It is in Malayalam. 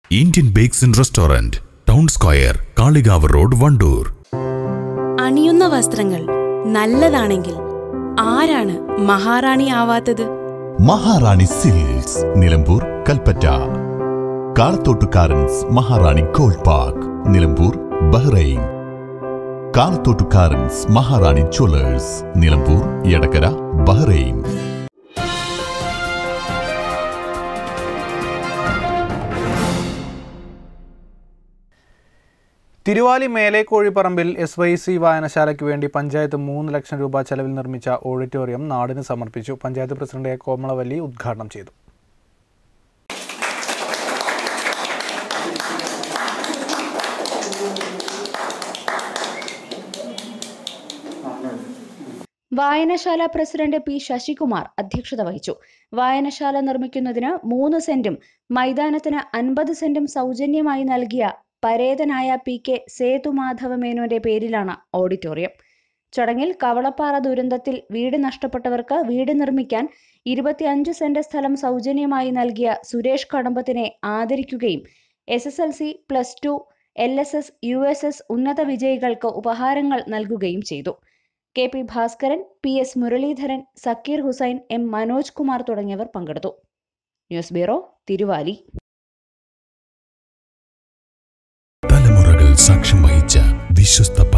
Indian bakes and restaurant town square Kalikavu road Wandoor അണിയുന്ന വസ്ത്രങ്ങൾ നല്ലതാണെങ്കിൽ ആരാണ് മഹാറാണി ആവാത്തത് മഹാറാണി സിൽക്സ് നിലമ്പൂർ കൽപ്പറ്റ കാളത്തോട്ടുകാരൻസ് Maharani gold park Nilambur Bahrain കാളത്തോട്ടുകാരൻസ് മഹാറാണി ജ്വല്ലേഴ്സ് നിലമ്പൂർ എടക്കര ബഹ്റൈൻ തിരുവാലി മേലേക്കോഴിപ്പറമ്പിൽ എസ് വൈ സി വായനശാലയ്ക്ക് വേണ്ടി പഞ്ചായത്ത് മൂന്ന് ലക്ഷം രൂപ ചെലവിൽ നിർമ്മിച്ച ഓഡിറ്റോറിയം നാടിന് സമർപ്പിച്ചു പഞ്ചായത്ത് പ്രസിഡന്റ് എ കോമളവല്ലി ഉദ്ഘാടനം ചെയ്തു വായനശാല പ്രസിഡന്റ് പി ശശികുമാർ അധ്യക്ഷത വഹിച്ചു വായനശാല നിർമ്മിക്കുന്നതിന് മൂന്ന് സെന്റും മൈതാനത്തിന് അൻപത് സെന്റും സൗജന്യമായി നൽകിയ പരേതനായ പി കെ സേതുമാധവ മേനോന്റെ പേരിലാണ് ഓഡിറ്റോറിയം ചടങ്ങിൽ കവളപ്പാറ ദുരന്തത്തിൽ വീട് നഷ്ടപ്പെട്ടവർക്ക് വീട് നിർമ്മിക്കാൻ ഇരുപത്തിയഞ്ച് സെന്റ് സ്ഥലം സൗജന്യമായി നൽകിയ സുരേഷ് കടമ്പത്തിനെ ആദരിക്കുകയും S S L C plus two L S S U S S ഉന്നത വിജയികൾക്ക് ഉപഹാരങ്ങൾ നൽകുകയും ചെയ്തു K P Bhaskaran P S Muralidharan Zakir Hussain M Manoj Kumar തുടങ്ങിയവർ പങ്കെടുത്തു ന്യൂസ് ബ്യൂറോ തിരുവാലി തലമുറകൾ സാക്ഷ്യം വഹിച്ച വിശ്വസ്ത